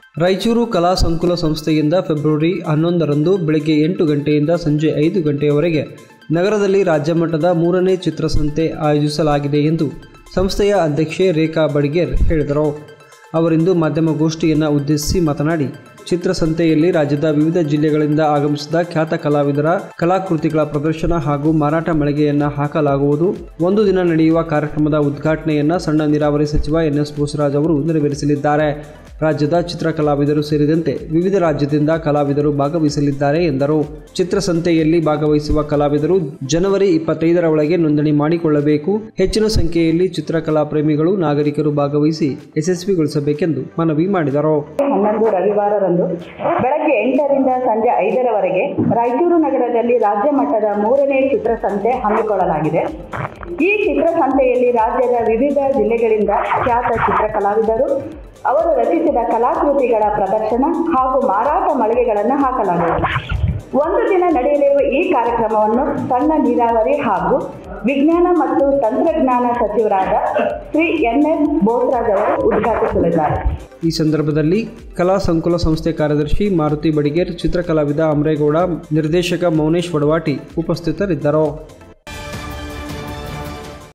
ರಾಯಚೂರು ಕಲಾ ಸಂಕುಲ ಸಂಸ್ಥೆಯಿಂದ ಫೆಬ್ರವರಿ ಹನ್ನೊಂದರಂದು ಬೆಳಗ್ಗೆ ಎಂಟು ಗಂಟೆಯಿಂದ ಸಂಜೆ ಐದು ಗಂಟೆಯವರೆಗೆ ನಗರದಲ್ಲಿ ರಾಜ್ಯಮಟ್ಟದ ಮೂರನೇ ಚಿತ್ರಸಂತೆ ಆಯೋಜಿಸಲಾಗಿದೆ ಎಂದು ಸಂಸ್ಥೆಯ ಅಧ್ಯಕ್ಷೆ ರೇಖಾ ಬಡಿಗೇರ್ ಹೇಳಿದರು ಅವರಿಂದು ಮಾಧ್ಯಮಗೋಷ್ಠಿಯನ್ನು ಉದ್ದೇಶಿಸಿ ಮಾತನಾಡಿ ಚಿತ್ರಸಂತೆಯಲ್ಲಿ ರಾಜ್ಯದ ವಿವಿಧ ಜಿಲ್ಲೆಗಳಿಂದ ಆಗಮಿಸಿದ ಖ್ಯಾತ ಕಲಾವಿದರ ಕಲಾಕೃತಿಗಳ ಪ್ರದರ್ಶನ ಹಾಗೂ ಮಾರಾಟ ಮಳಿಗೆಯನ್ನ ಹಾಕಲಾಗುವುದು ಒಂದು ದಿನ ನಡೆಯುವ ಕಾರ್ಯಕ್ರಮದ ಉದ್ಘಾಟನೆಯನ್ನ ಸಣ್ಣ ನೀರಾವರಿ ಸಚಿವ ಎನ್ ಎಸ್ ಬೋಸರಾಜ್ ಅವರು ನೆರವೇರಿಸಲಿದ್ದಾರೆ ರಾಜ್ಯದ ಚಿತ್ರಕಲಾವಿದರು ಸೇರಿದಂತೆ ವಿವಿಧ ರಾಜ್ಯದಿಂದ ಕಲಾವಿದರು ಭಾಗವಹಿಸಲಿದ್ದಾರೆ ಎಂದರು ಚಿತ್ರಸಂತೆಯಲ್ಲಿ ಭಾಗವಹಿಸುವ ಕಲಾವಿದರು ಜನವರಿ ಇಪ್ಪತ್ತೈದರ ಒಳಗೆ ನೋಂದಣಿ ಮಾಡಿಕೊಳ್ಳಬೇಕು ಹೆಚ್ಚಿನ ಸಂಖ್ಯೆಯಲ್ಲಿ ಚಿತ್ರಕಲಾ ಪ್ರೇಮಿಗಳು ನಾಗರಿಕರು ಭಾಗವಹಿಸಿ ಯಶಸ್ವಿಗೊಳಿಸಬೇಕೆಂದು ಮನವಿ ಮಾಡಿದರು ಹನ್ನೊಂದು ರವಿವಾರರಂದು ಬೆಳಗ್ಗೆ ಎಂಟರಿಂದ ಸಂಜೆ ಐದರವರೆಗೆ ರಾಯಚೂರು ನಗರದಲ್ಲಿ ರಾಜ್ಯ ಮಟ್ಟದ ಮೂರನೇ ಚಿತ್ರಸಂತೆ ಹಮ್ಮಿಕೊಳ್ಳಲಾಗಿದೆ ಈ ಚಿತ್ರಸಂತೆಯಲ್ಲಿ ರಾಜ್ಯದ ವಿವಿಧ ಜಿಲ್ಲೆಗಳಿಂದ ಖ್ಯಾತ ಚಿತ್ರಕಲಾವಿದರು ಅವರು ರಚಿಸಿದ ಕಲಾಕೃತಿಗಳ ಪ್ರದರ್ಶನ ಹಾಗೂ ಮಾರಾಟ ಮಳಿಗೆಗಳನ್ನು ಹಾಕಲಾಗುವುದು ಒಂದು ದಿನ ನಡೆಯಲಿರುವ ಈ ಕಾರ್ಯಕ್ರಮವನ್ನು ಸಣ್ಣ ನೀರಾವರಿ ಹಾಗೂ ವಿಜ್ಞಾನ ಮತ್ತು ತಂತ್ರಜ್ಞಾನ ಸಚಿವರಾದ ಶ್ರೀ ಎನ್ ಎಸ್ ಬೋಸರಾಜ್ ಅವರು ಉದ್ಘಾಟಿಸಲಿದ್ದಾರೆ ಈ ಸಂದರ್ಭದಲ್ಲಿ ಕಲಾ ಸಂಕುಲ ಸಂಸ್ಥೆ ಕಾರ್ಯದರ್ಶಿ ಮಾರುತಿ ಬಡಿಗೇರ್ ಚಿತ್ರಕಲಾವಿದ ಅಮರೇಗೌಡ ನಿರ್ದೇಶಕ ಮೌನೇಶ್ ವಡವಾಟಿ ಉಪಸ್ಥಿತರಿದ್ದರು